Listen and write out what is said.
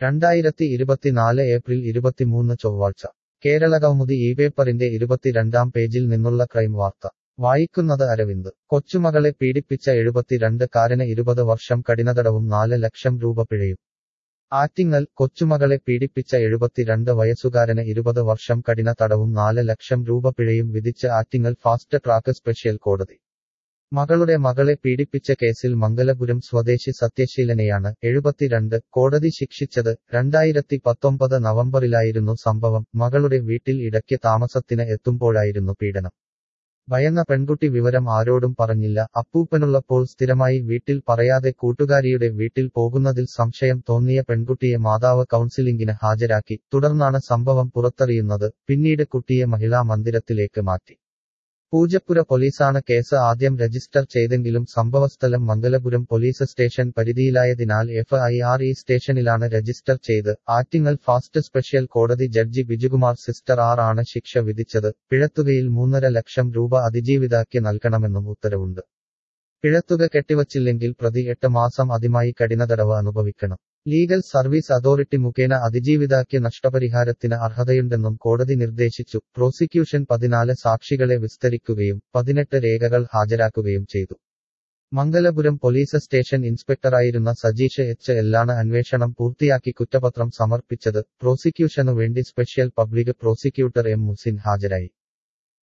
രണ്ടായിരത്തി ഇരുപത്തിനാല് ഏപ്രിൽ ഇരുപത്തിമൂന്ന് ചൊവ്വാഴ്ച കേരള കൗമുദി ഈ പേപ്പറിന്റെ ഇരുപത്തിരണ്ടാം പേജിൽ നിന്നുള്ള ക്രൈം വാർത്ത വായിക്കുന്നത് അരവിന്ദ് കൊച്ചുമകളെ പീഡിപ്പിച്ച എഴുപത്തിരണ്ട് കാരന് ഇരുപത് വർഷം കഠിനതടവും നാല് ലക്ഷം രൂപ പിഴയും ആറ്റിങ്ങൽ കൊച്ചുമകളെ പീഡിപ്പിച്ച എഴുപത്തിരണ്ട് വയസ്സുകാരന് ഇരുപത് വർഷം കഠിന തടവും നാല് ലക്ഷം രൂപ പിഴയും വിധിച്ച് ആറ്റിങ്ങൽ ഫാസ്റ്റ് ട്രാക്ക് സ്പെഷ്യൽ കോടതി മകളുടെ മകളെ പീഡിപ്പിച്ച കേസിൽ മംഗലപുരം സ്വദേശി സത്യശീലനെയാണ് എഴുപത്തിരണ്ട് കോടതി ശിക്ഷിച്ചത് രണ്ടായിരത്തി പത്തൊമ്പത് നവംബറിലായിരുന്നു സംഭവം മകളുടെ വീട്ടിൽ ഇടയ്ക്ക് താമസത്തിന് എത്തുമ്പോഴായിരുന്നു പീഡനം ഭയന്ന പെൺകുട്ടി വിവരം ആരോടും പറഞ്ഞില്ല അപ്പൂപ്പനുള്ളപ്പോൾ സ്ഥിരമായി വീട്ടിൽ പറയാതെ കൂട്ടുകാരിയുടെ വീട്ടിൽ പോകുന്നതിൽ സംശയം തോന്നിയ പെൺകുട്ടിയെ മാതാവ് കൗൺസിലിംഗിന് ഹാജരാക്കി തുടർന്നാണ് സംഭവം പുറത്തറിയുന്നത് പിന്നീട് കുട്ടിയെ മഹിളാ മന്ദിരത്തിലേക്ക് മാറ്റി പൂജപ്പുര പോലീസാണ് കേസ് ആദ്യം രജിസ്റ്റർ ചെയ്തെങ്കിലും സംഭവസ്ഥലം മംഗലപുരം പോലീസ് സ്റ്റേഷൻ പരിധിയിലായതിനാൽ എഫ് ഐ ആർ ഇ സ്റ്റേഷനിലാണ് രജിസ്റ്റർ ചെയ്ത് ആറ്റിങ്ങൽ ഫാസ്റ്റ് സ്പെഷ്യൽ കോടതി ജഡ്ജി ബിജുകുമാർ സിസ്റ്റർ ആർ ആണ് ശിക്ഷ വിധിച്ചത് പിഴത്തുകയിൽ മൂന്നര ലക്ഷം രൂപ അതിജീവിതാക്ക് നൽകണമെന്നും ഉത്തരവുണ്ട് പിഴത്തുക കെട്ടിവച്ചില്ലെങ്കിൽ പ്രതി എട്ട് മാസം അതിമായി കഠിനതടവ് അനുഭവിക്കണം ലീഗൽ സർവീസ് അതോറിറ്റി മുഖേന അതിജീവിതാക്ക് നഷ്ടപരിഹാരത്തിന് അർഹതയുണ്ടെന്നും കോടതി നിർദ്ദേശിച്ചു പ്രോസിക്യൂഷൻ പതിനാല് സാക്ഷികളെ വിസ്തരിക്കുകയും പതിനെട്ട് രേഖകൾ ഹാജരാക്കുകയും ചെയ്തു മംഗലപുരം പോലീസ് സ്റ്റേഷൻ ഇൻസ്പെക്ടറായിരുന്ന സജീഷ് എച്ച് എല്ലാണ് അന്വേഷണം പൂർത്തിയാക്കി കുറ്റപത്രം സമർപ്പിച്ചത് പ്രോസിക്യൂഷനു വേണ്ടി special public prosecutor M Muhsin ഹാജരായി